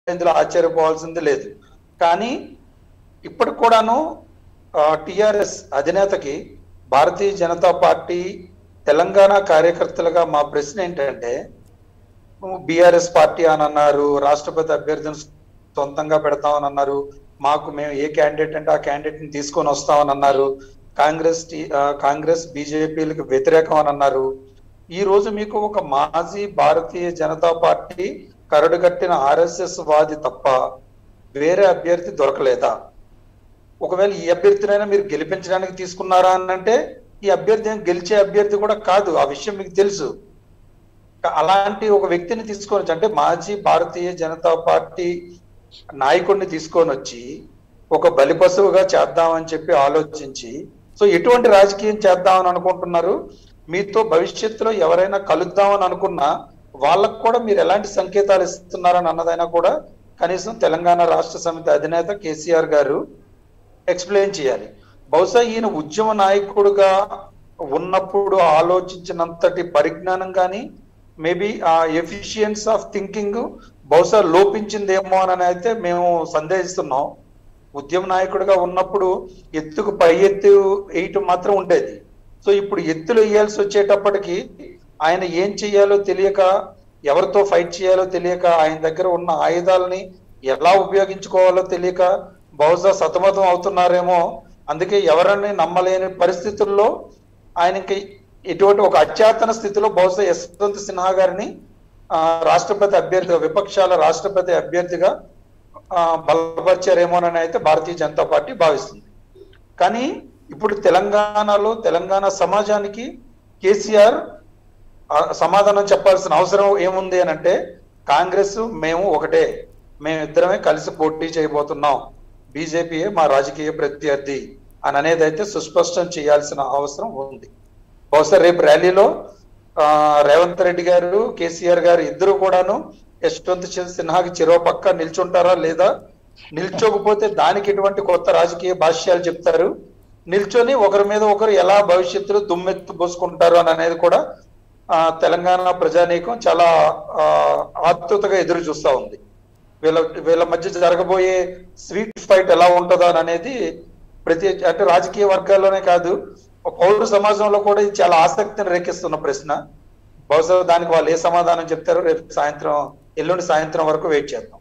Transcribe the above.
ఇందులో ఆశ్చర్యపోవాల్సింది లేదు కానీ ఇప్పటికి కూడాను టిఆర్ఎస్ అధినేతకి భారతీయ జనతా పార్టీ తెలంగాణ కార్యకర్తలుగా మా ప్రశ్న ఏంటంటే బీఆర్ఎస్ పార్టీ అని అన్నారు రాష్ట్రపతి అభ్యర్థిని సొంతంగా పెడతామని అన్నారు మాకు మేము ఏ క్యాండిడేట్ అంటే ఆ క్యాండిడేట్ ని తీసుకొని వస్తామని అన్నారు కాంగ్రెస్ టి- ఆ, కాంగ్రెస్ బీజేపీలకు వ్యతిరేకం అని అన్నారు ఈ రోజు మీకు ఒక మాజీ భారతీయ జనతా పార్టీ కరడుగట్టిన ఆర్ఎస్ఎస్ వాది తప్ప వేరే అభ్యర్థి దొరకలేదా ఒకవేళ ఈ అభ్యర్థినైనా మీరు గెలిపించడానికి తీసుకున్నారా అని అంటే ఈ అభ్యర్థి ఏం గెలిచే అభ్యర్థి కూడా కాదు ఆ విషయం మీకు తెలుసు క- అలాంటి ఒక వ్యక్తిని తీసుకొని వచ్చి అంటే మాజీ భారతీయ జనతా పార్టీ నాయకుడిని తీసుకొని వచ్చి ఒక బలిపశువుగా చేద్దామని చెప్పి ఆలోచించి సో ఎటువంటి రాజకీయం చేద్దామని అనుకుంటున్నారు మీతో భవిష్యత్తులో ఎవరైనా కలుద్దామని అనుకున్నా వాళ్ళకు కూడా మీరు ఎలాంటి సంకేతాలు ఇస్తున్నారని అన్నదైనా కూడా కనీసం తెలంగాణ రాష్ట్ర సమితి అధినేత కేసీఆర్ గారు ఎక్స్ప్లెయిన్ చేయాలి బహుశా ఈయన ఉద్యమ నాయకుడుగా ఉన్నప్పుడు ఆలోచించినంతటి పరిజ్ఞానం కానీ మేబీ ఆ ఎఫిషియన్స్ ఆఫ్ థింకింగ్ బహుశా లోపించిందేమో అని అయితే మేము సందేహిస్తున్నాం ఉద్యమ నాయకుడిగా ఉన్నప్పుడు ఎత్తుకు పై ఎత్తు వేయటం మాత్రం ఉండేది సో ఇప్పుడు ఎత్తులు వేయాల్సి వచ్చేటప్పటికి ఆయన ఏం చేయాలో తెలియక ఎవరితో ఫైట్ చేయాలో తెలియక ఆయన దగ్గర ఉన్న ఆయుధాలని ఎలా ఉపయోగించుకోవాలో తెలియక బహుశా సతమతం అవుతున్నారేమో అందుకే ఎవరిని నమ్మలేని పరిస్థితుల్లో ఆయనకి ఇటువంటి ఒక అత్యాతన స్థితిలో బహుశా యశ్వంత్ సిన్హా గారిని ఆ, రాష్ట్రపతి అభ్యర్థిగా విపక్షాల రాష్ట్రపతి అభ్యర్థిగా ఆ, బలపరిచారేమోనని అయితే భారతీయ జనతా పార్టీ భావిస్తుంది కానీ ఇప్పుడు తెలంగాణలో తెలంగాణ సమాజానికి కేసీఆర్ ఆ, సమాధానం చెప్పాల్సిన అవసరం ఏముంది అని అంటే కాంగ్రెస్ మేము ఒకటే మేమిద్దరమే కలిసి పోటీ చేయబోతున్నాం బీజేపీయే మా రాజకీయ ప్రత్యర్థి అని అనేది అయితే సుస్పష్టం చేయాల్సిన అవసరం ఉంది బహుశా రేపు ర్యాలీలో ఆ, రేవంత్ రెడ్డి గారు కేసీఆర్ గారు ఇద్దరు కూడాను యశ్వంత్ సిన్హాకి చెరో పక్క నిల్చుంటారా లేదా నిల్చోకపోతే దానికి ఎటువంటి కొత్త రాజకీయ భాష్యాలు చెప్తారు నిల్చొని ఒకరి మీద ఒకరు ఎలా భవిష్యత్తులో దుమ్మెత్తు పోసుకుంటారు అని అనేది కూడా ఆ, తెలంగాణ ప్రజానీకం చాలా ఆ, ఆతృతగా ఎదురు చూస్తా ఉంది వీళ్ళ వీళ్ళ మధ్య జరగబోయే స్వీట్ ఫైట్ ఎలా ఉంటుందో అని అనేది ప్రతి అంటే రాజకీయ వర్గాల్లోనే కాదు పౌర సమాజంలో కూడా ఇది చాలా ఆసక్తిని రేకిస్తున్న ప్రశ్న బహుశా దానికి వాళ్ళు ఏ సమాధానం చెప్తారో రేపు సాయంత్రం ఎల్లుండి సాయంత్రం వరకు వెయిట్ చేద్దాం